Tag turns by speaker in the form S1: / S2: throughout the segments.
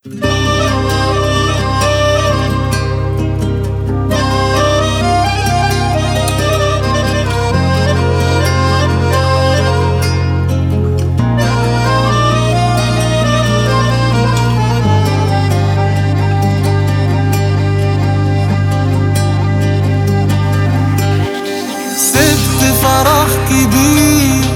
S1: سبت فراغ كبير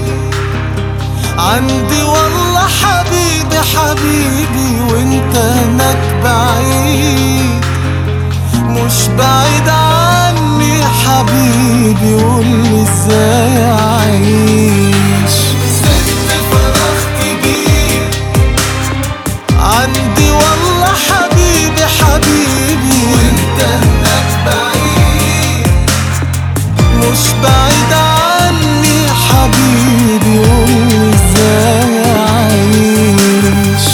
S1: عندي والله حبيبي حبيبي وانت هناك بعيد مش بعيد عني حبيبي قولي ازاي اعيش سبت فراغ كبير عندي والله حبيبي حبيبي وانت هناك بعيد مش بعيد عني حبيبي قولي ازاي اعيش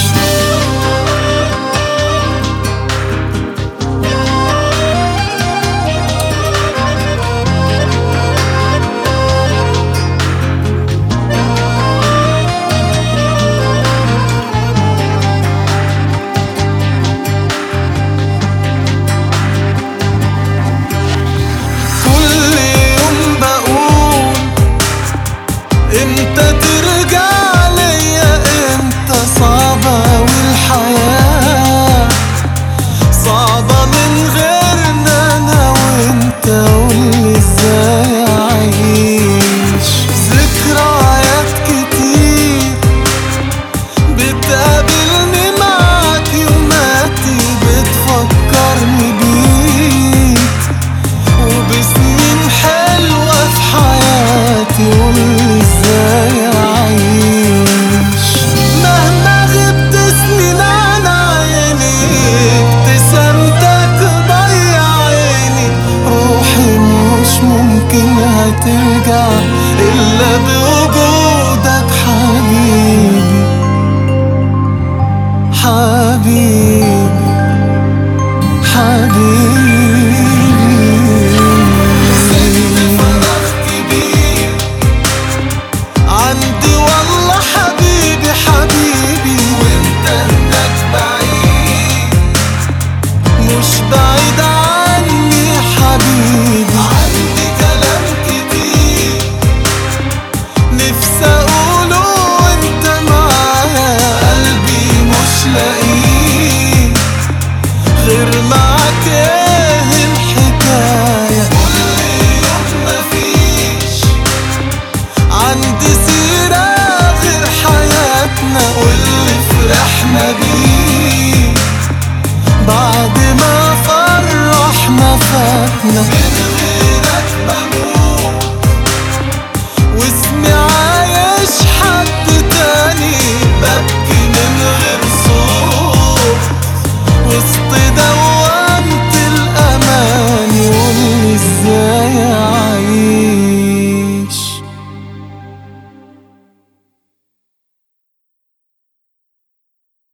S1: كل يوم بقول امتى ترجع ليا امتى صعبة والحياة صعبة من غيرنا انا وانت قولي ازاي اعيش ذكريات كتير بتقابلني معاك يوماتي بتفكرني بيك وبسنين حلوة في حياتي قولي ازاي اعيش مهما غبت سنين عن عيني ابتسامتك ضيع عيني روحي مش ممكن هترجع الا بوجودك حبيبي حبيبي حبيبي فراغ كبير عندي والله حبيبي حبيبي وانت هناك بعيد مش بعيد عني حبيبي عندي كلام كتير نفسي اقوله وانت معايا قلبي مش لاقيه غير معاك ايه الحكاية كل يوم مفيش عندي سيرة غير حياتنا واللي فرحنا بيه بعد ما فرحنا فاتنا